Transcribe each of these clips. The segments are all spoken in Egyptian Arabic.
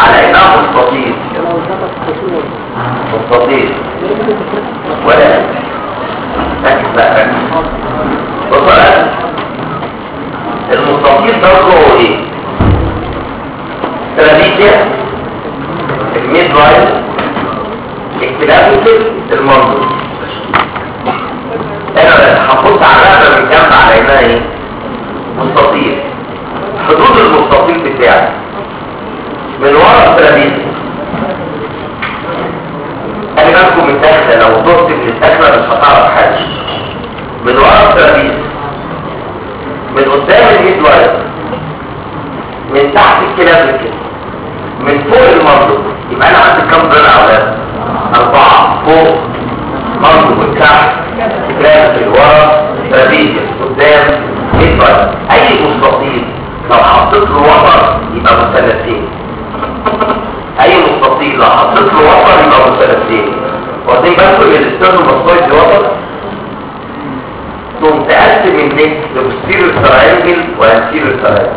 على انها مستطيل مستطيل ولا ركز بقى ركز بص بقى المستطيل برضه ايه ترابيزيا الميد لاين اكتلافيكال المنظر انا هحط على الرقبه من جنب على انها ايه مستطيل حدود المستطيل بتاعي من ورا الترابيزيا خلي بالكم من الدخله لو ضغط من الدخله مش هتعرف حاجه من ورا الترابيزيا من قدام الميد لاين من تحت الكلام كده من فوق المنظر يبقى انا عندي كام ضلع يا ولاد اربعه فوق منظر من تحت كلام في الورا ترابيزيا قدام ميد لاين اي مستطيل لو حطيت له وتر يبقى مثلثين اي مستطيل لو حطيت له وتر يبقى مثلثين واخدين بالكم ان الاسترنوماستويد دي وتر تقوم تقسم النك لبوستيريور تراينجل وانتيريور تراينجل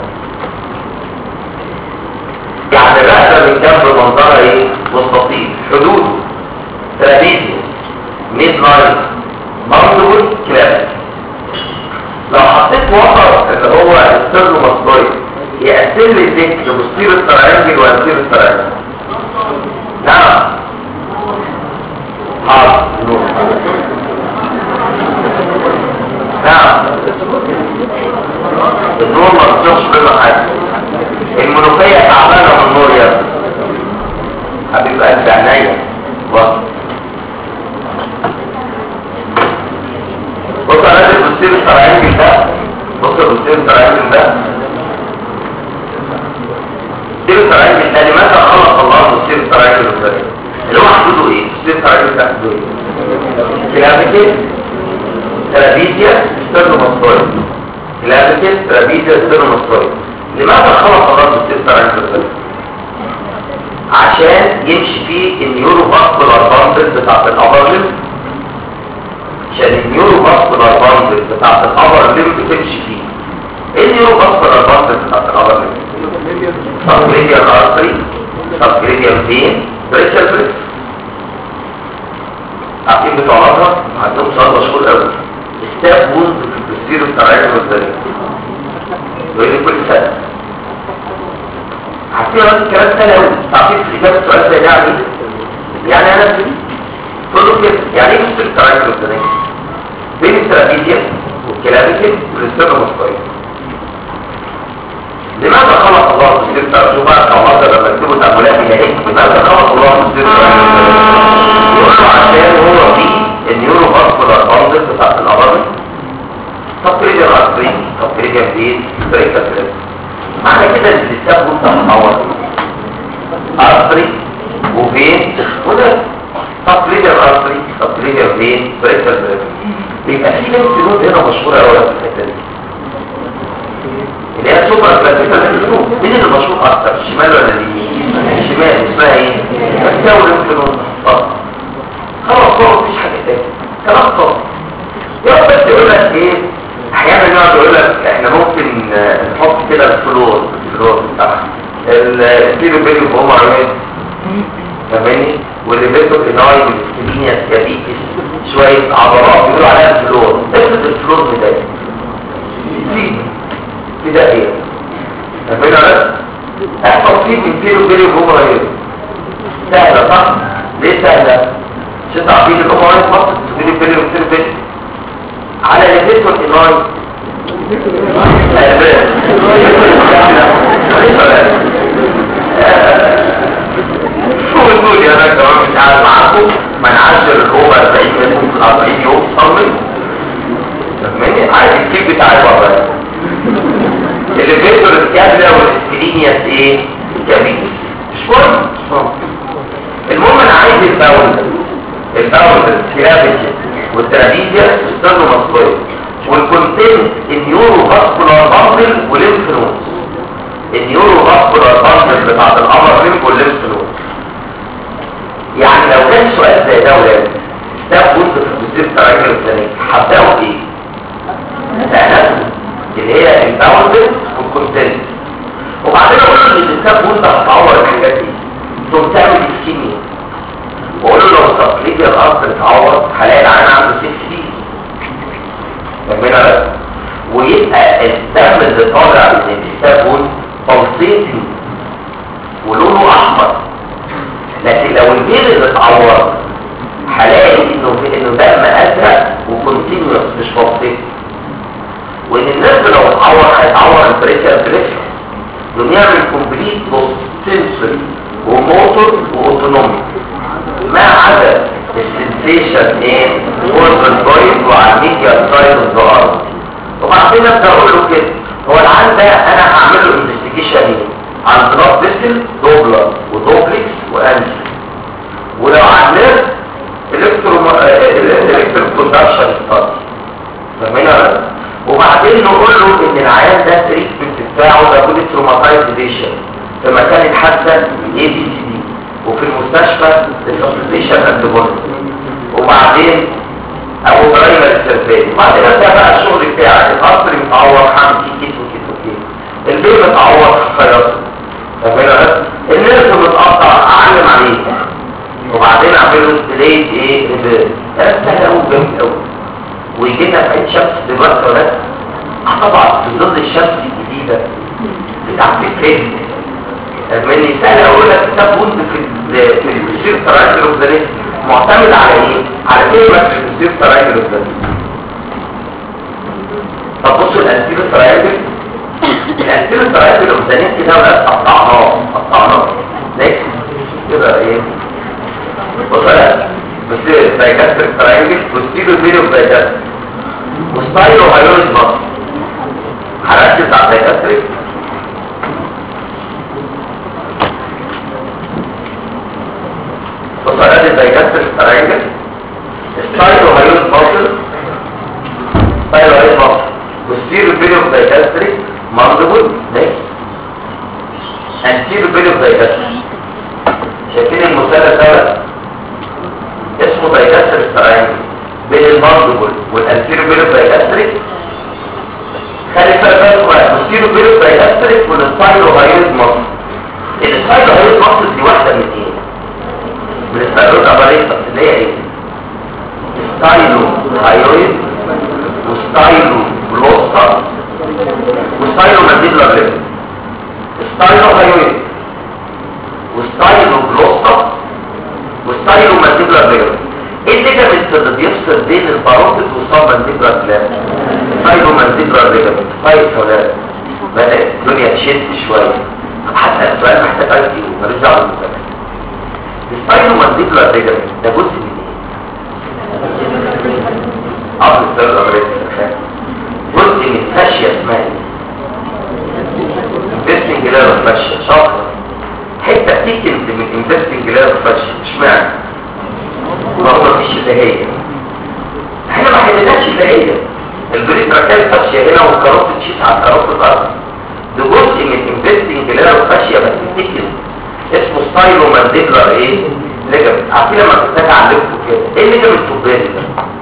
يعني الرقبه من جنب منظرها ايه مستطيل حدود ترابيزيا ميد لاين ماندبل كلاب لو حطيت وتر اللي هو السترنوماستويد يقسم لي النك لبوستيريور تراينجل وانتيريور تراينجل نعم حاضر نعم النور ما بتصوصش منه حاجه المنوفيه تعبانه من النور يا ابني حبيب قلب عينيا بص بص انا لازم بصير التراينجل ده بص بصير التراينجل ده بصير التراينجل ده لماذا خلق الله بصير التراينجل الثاني اللي هو حدوده ايه بصير التراينجل ده حدوده ايه كلامك ترابيزيا ستيرنوماستويد كلامك ترابيزيا ستيرنوماستويد لماذا خلق الله بصير التراينجل الثاني عشان يمشي فيه النيورو فاسكولار باندل بتاعت الابر ليمب عشان النيورو فاسكولار باندل بتاعت الابر ليمب تمشي فيه ايه النيورو فاسكولار باندل بتاعت الابر ليمب سبجريديال ارتري سبجريديال فين بريشال بريس عارفين بتوع الازهر عندهم سؤال مشهور قوي ستاب ووند في البستيرو الترايجل والدليل يقول لي كل سنه عارفين هذا الكلام سهل قوي تعرفين في اجابه السؤال ده يعني ايه؟ يعني انا تقول له كده يعني ايه بستيرو الترايجل والدليل بين الترابيزيا والكلابيكال والستيرنوماستويد لماذا خلق الله بستيرو الترايجل بقى كوماتر لما يكتبوا تأملات إلهية لماذا خلق الله بستيرو الترايجل يقولوا عشان هو فيه النيورو فاسكولار باندل بتاعت الأبر تقريبا الأسري تقريبا بيت بريكا بريكا معنى كده ان الكتاب وانت متعور أسري وفين وده تقريبا الأسري تقريبا بين بريكا بريكا بيبقى في نفس نود هنا مشهورة أولا في الحتة دي اللي هي سوبر كلاسيكال انفلونز مين اللي مشهور اكتر الشمال ولا اليمين الشمال اسمها ايه بتساوي الانفلونز خلاص هو مفيش حاجه تاني كلام فاضي يا بس يقول لك ايه احيانا يقعد يقول لك احنا ممكن آه، نحط كده الفلور الفلور بتاعها الكيلو بيلو فهم عيان فاهماني واللي بيته اناي بالسكينيا سيابيتس شويه عضلات بيقولوا عليها الفلور افرض الفلور بدايه في كده ايه فاهمين ولا احفظ فيه من كيلو بيلو فهم عيان سهله صح ليه سهله عشان تعرفين الامراض فقط تقولي بيلي وكتير بيلي على لبيت والإناي شو بتقول يا راجل كمان مش عارف معاكم ما نعشر الأوبر 40 منهم في 40 يوم صمم فاهماني عايز الكيك بتاع البابا الليفيتور الكابلة والسكرينياس ايه؟ كبير مش مهم المهم انا عايز الباول الباول الكرابيتي والترابيزيا استنوا مصرية والكونتنت النيورو فاسكولار باندل والليمف نود النيورو فاسكولار باندل بتاعت الامر ليمف والليمف نود يعني لو كان سؤال زي ده ولاد ستاب وانت في البوزيف تراجل الثاني هبداوا ايه؟ الاناتومي اللي هي الباوندل والكونتنت وبعدين اقول له ان الستاب وانت هتعور الحاجات دي تقوم تعمل اسكيميا واقول له لو تقليد الارض اتعور هلاقي العين عنده 6 دي فاهمين بس ويبقى الدم اللي طالع من التسابون بلطيطي ولونه احمر لكن لو الجيل اللي اتعور هلاقي انه انه دم ازرق وكونتينيوس مش بلطيطي وان الناس لو اتعور هيتعور البريشر بريشر انه يعمل كومبليت بوست سنسوري وموتور واوتونومي ما عدا السنسيشن ايه اوربن بوينت وعلى الميديا سايد اوف ذا ارض وبعدين ابدا اقول له كده هو العيان ده انا هعمل له انفستيجيشن ايه عن بلاد فيسل دوبلر ودوبلكس وانجل ولو عملت الكترو الكترو كوندكشن ستادي فاهمين ولا وبعدين نقول له ان العيان ده التريتمنت بتاعه ده كود تروماتايزيشن في مكان الحادثه اي بي سي دي وفي المستشفى السبستيشن اند بودي وبعدين ابو برايمري سيرفي وبعدين ابدا بقى الشغل بتاعك القصر متعور حمل كيس وكيس وكيس البيت متعور خياطه فاهمين ولا الناس متقطع اعلم عليه وبعدين اعمل له ستريت ايه ريفيرس ده سهل قوي جامد قوي ويجي لنا في عين شمس دلوقتي ولا آه طبعا في ظل الشمس الجديده بتاعت الفيلم مني سهل اقول لك كتاب وند في ال- في السير تراجل اوف معتمد على ايه؟ على كلمه في السير تراجل اوف طب بصوا الانتير تراجل الانتير تراجل اوف كده ولا قطعناه قطعناه ليه؟ كده ايه؟ بص لا بس دايجاستريك تراينجل وستيلو فيديو دايجاستريك وستايلو هايرويد مصر هركز على الدايجاستريك بص على الدايجاستريك تراينجل ستايلو هايرويد مصر ستايلو هايرويد مصر وستيلو فيديو دايجاستريك ماندبل نيكست انتيرو فيديو دايجاستريك شايفين المثلث ده اسمه دايجاستريك تراينجل بين الماندبل والانتيرو فيديو دايجاستريك خلي بالك بقى الانتيرو فيديو دايجاستريك والسايلو هايرويد مصر السايلو هايرويد مصر دي واحده من ايه من السايلو اباريتا اللي هي ايه ستايلو هايرويد وستايلو بلوستا وستايلو مانديبلا ريب ستايلو هايرويد وستايلو بلوستا وستايلو مانديبلا ريب ايه الليجامنت اللي بيفصل بين الباروتيد والصاب مانديبلا كلاب ستايلو مانديبلا ريب طيب يا ولاد بدأت الدنيا تشد شويه طب حتى السؤال محتاج اي كيو مالوش دعوه بالمذاكره السباينو مانديبولار ليجامنت ده جزء من ايه؟ قبل السيرد امريكا جزء من فاشيا اسمها ايه؟ انفستنج لير فاشيا شاطر حته تيكنز من انفستنج لير فاشيا اشمعنى؟ ما هو مفيش اللي هي احنا ما حلناش اللي هي البريد ركال فاشيا هنا والكاروت تشيس على الكاروت الارض ده جزء من انفستنج لير فاشيا بس تيكنز اسمه ستايلو مانديبلر ايه ليجامنت عارفين لما كنت علمته كده ايه الليجامنت الطبيعي ده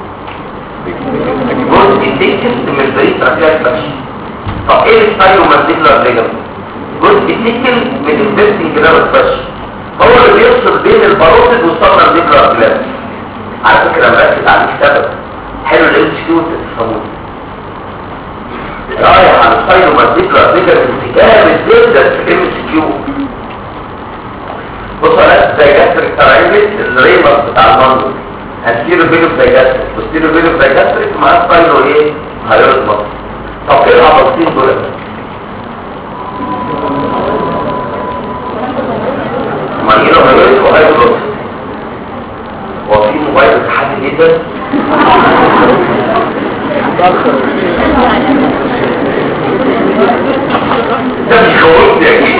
جزء تيكست من البريد ركال فاشيا طب ايه الستايلو مانديبلر ليجامنت جزء تيكل من الانفستنج لير فاشيا هو اللي بيفصل بين الباروتيد والسب مانديبلر جلاند على فكره مركز عليه سبب حلو الام كيو تفهموه رايح على السايلو مانديبلر ليجامنت جامد جدا في الام كيو بص على دايجاستريك تراينجل الريمر بتاع المنظر هتسيرو فيلو دايجاستريك وستيرو فيلو دايجاستريك مع ستايلو ايه هيرد مصر طب ايه العضلتين دول مانيرو هيرد وهيرد وفي موبايل تحدي جدا ده بيخوفني اكيد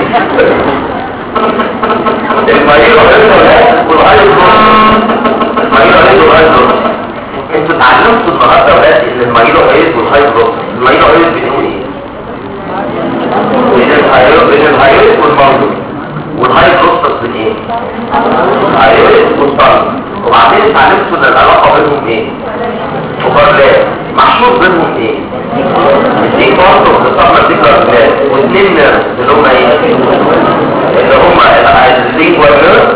المريض عنده الهاتف والغاية المريض عنده الغاية انتوا اتعلمتوا النهارده ولاد ان المريض عايز والهاي بلوك المريض عايز بيقول ايه؟ بين الهايرويد بين الهايرويد والمرض والهاي بلوك بين ايه؟ الهايرويد والطلب وبعدين اتعلمتوا ان العلاقه بينهم ايه؟ اوفرلاب محشور بينهم ايه؟ الاثنين برضه اختصار مديكال واثنين نيرف اللي هم ايه؟ اللي هم اللينجوال نيرف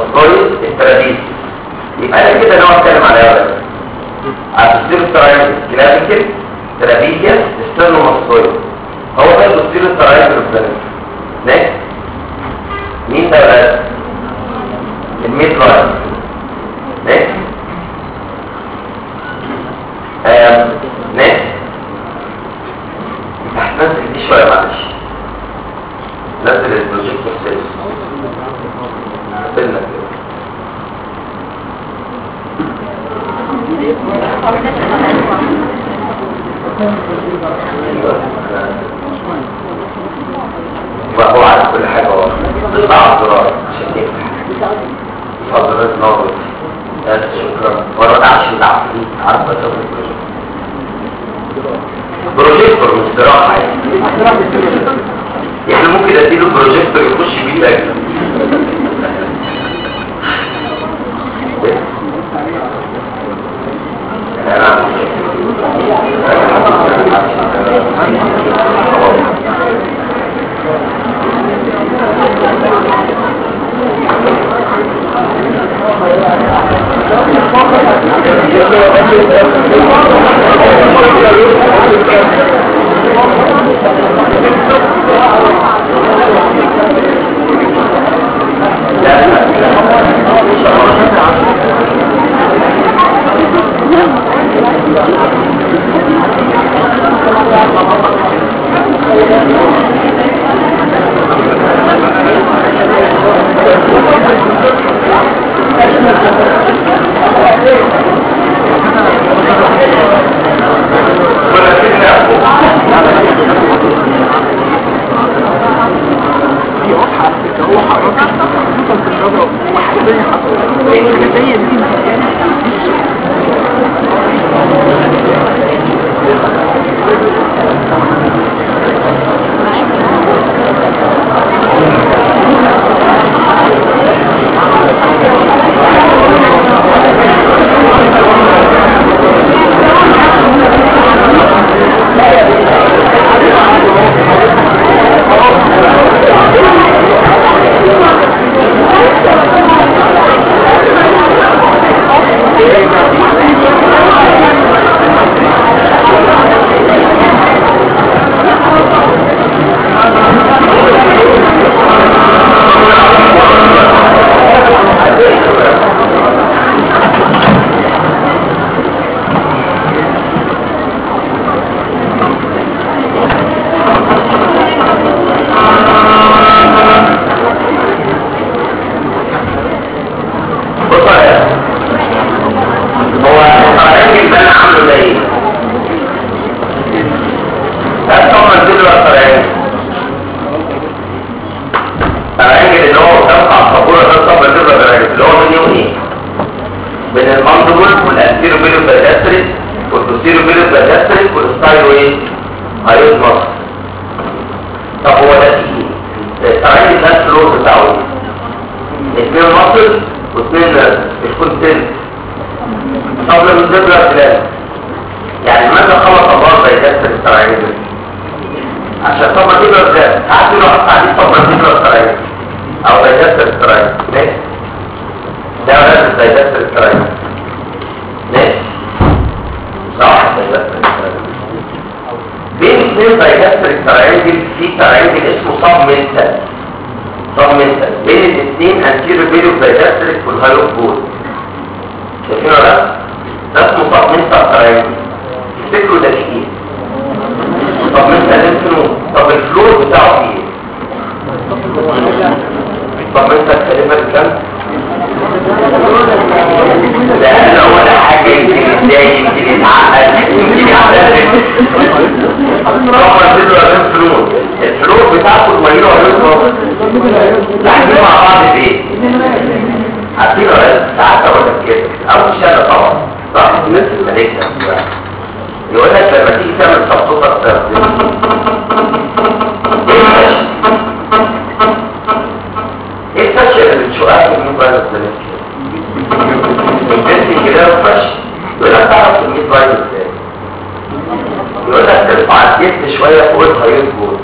كويس الترابيز يبقى انا كده نوع اتكلم على ايه البوستيرو سترايكل كلاسيكال ترابيزيا ستيرنوماستويد هو ده البوستيرو سترايكل الثاني نيكست مين ده ولا الميد لاين نيكست آم نيكست هتنزل دي شويه معلش نزل البروجيكتور سيلز قلنا كده يبقى هو عارف كل حاجة هو ضغط زرار عشان يفتح حضرتك نور بس شكرا ورا ده عشان العفريت عارفة شغل البروجيكتور بروجيكتور مش صراحة يعني ممكن اديله بروجيكتور يخش بيه الاجل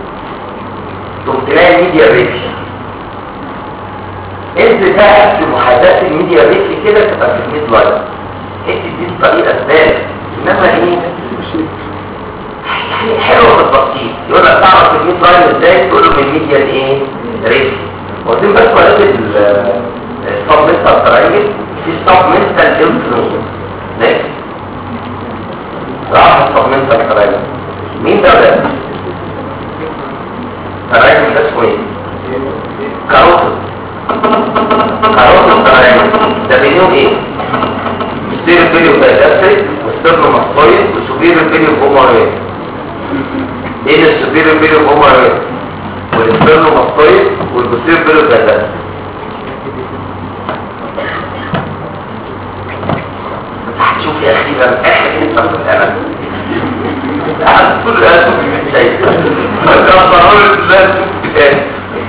انت ده اكتب اداه الميديا ريتلي كده تبقى في الميد لاين حته دي الطريقه الثالث انما ايه يعني حلوه في التفصيل يقول لك تعرف الميد لاين ازاي تقول له من الميديا الايه ريتلي واخدين بالكم ولا السب منتال تراينجل في سب منتال انفلونس نكست راح السب منتال تراينجل مين ده ده تراينجل ده اسمه ايه كاروتيد كاروتيد تراينجل ده بينهم ايه ستير الفيديو دايجاستريك والستيرنوماستويد والسوبير الفيديو بوماريت ايه السوبير الفيديو بوماريت والستيرنوماستويد والبوستير الفيديو دايجاستريك هتشوف يا اخي ده احنا انت في الامل قاعد طول الوقت في شيء فكان ضروري لازم تاني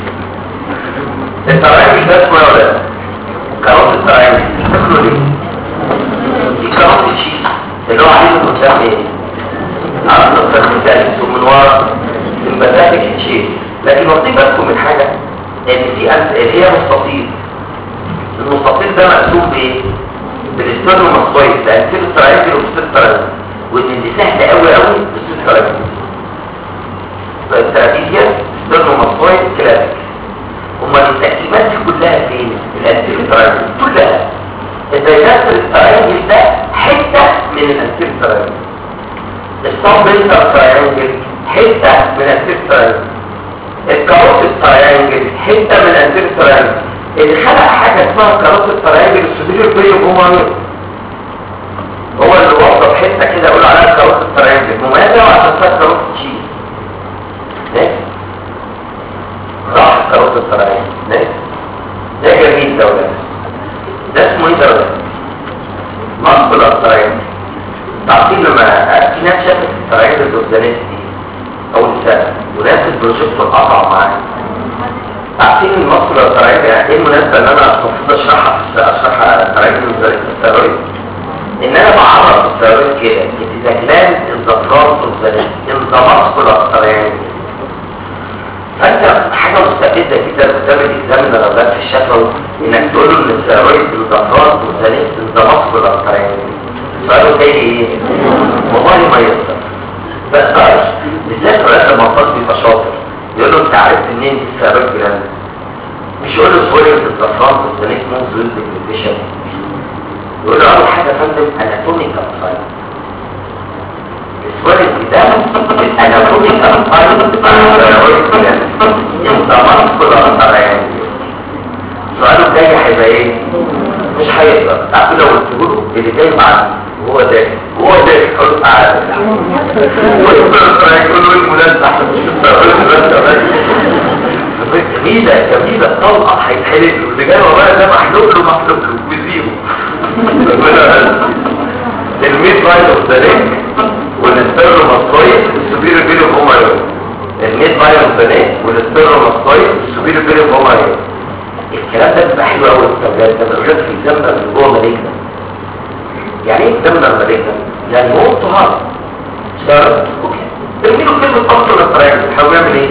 الترايم ده اسمه ولا كاروت الترايم تاكلوا ليه دي كاروت الشيز اللي هو عليه قدام ايه عرض الطرف الثالث ومن ورا سمباتيك تشيز لكن واخدين بالكم من حاجه ان في اللي هي مستطيل المستطيل ده مقسوم بايه بالاسترنوماستويد الانتيرو تراينجل والبوستيرو تراينجل وان دي سهله قوي قوي بالبوستيرو تراينجل فالترابيزيا استرنوماستويد كلاسيك امال التركيبات دي كلها فين الانتيرو تراينجل كلها الدايجاستر تراينجل ده حته من الانتيرو تراينجل السبمنتال تراينجل حته من الانتيرو تراينجل الكاروتيد تراينجل حته من الانتيرو تراينجل اللي خلق حاجة اسمها كراسة التراينجل السوبيريور بيو بوماني هو اللي وصف حتة كده يقول عليها كراسة التراينجل مميزة وعشان اسمها كراسة تشيز ناس راح كراسة التراينجل ناس ده جميل ده ولا ده اسمه ايه ده ولا مصبل التراينجل تعرفين لما في ناس شافت التراينجل الدوزانات دي اول سنة وناس البروجيكت قطع معاها عارفين المصر والترايب يعني ايه المناسبة ان انا المفروض اشرحها في اشرح الترايب من الستيرويد ان انا بعرف الستيرويد كده اتزاجلان الزفران والزلال الزمصر والترايب فانت حاجة مستفزة جدا قدام الاكزام درجات في الشفوي انك تقول له ان الستيرويد الزفران والزلال الزمصر والترايب سؤاله جاي ايه؟ والله ما يقدر بس عارف بالذات ولاد لما الطالب بيبقى شاطر يقول له انت عرفت منين دي السبب جراند مش يقول له سوريا في التصرف والسنيك مو زول ديكليشن يقول له اول حاجه يا فندم اناتوميكال ساين السوريا ده الاناتوميكال ساين انت مصر الطريان سؤاله الجاي هيبقى ايه مش هيقدر تعرف لو قلت له اللي جاي بعد هو ده هو ده يقول تعالى ويقول له المناسبة جميلة جميلة طلقة هيتحلق له اللي جاي ورايا ده محلوق له محلوق له وزيرو الميد بايل اوف ذا لينك والستيرنوماستويد السوبيريور بيلو هما يوم الميد بايل اوف ذا لينك والستيرنوماستويد السوبيريور بيلو هما يوم الكلام ده بيبقى حلو قوي التوجيهات ده بيبقى في الجنب اللي جوه مالجنا يعني ايه الجنب المالجنا؟ يعني هو طهارة شرط اوكي ترميله كلمة أصل الطريقة هيقوم يعمل ايه؟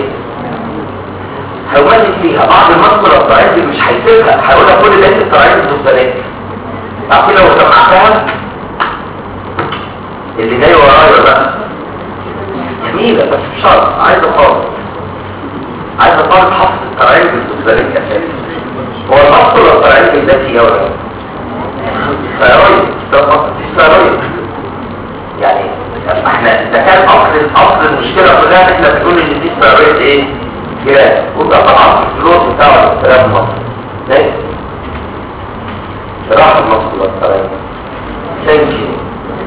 هيمثل فيها بعض المصدر الطريقة دي مش هيسيبها هيقولها كل ده الطريقة المستند تعرفين لو سمعتها اللي جاي ورايا بقى جميلة بس مش شرط عايزة خالص عايزة طالب حفظ الطريقة المستند كفاية هو المصدر الطريقة التي يورا ثيرويد ده ثيرويد يعني احنا ده كان اصل اصل المشكله كلها ان احنا بنقول ان دي ثيرويد ايه جراس وده طبعا في الفلوس بتاع الكلام مصر ليه راح المصر والثيرويد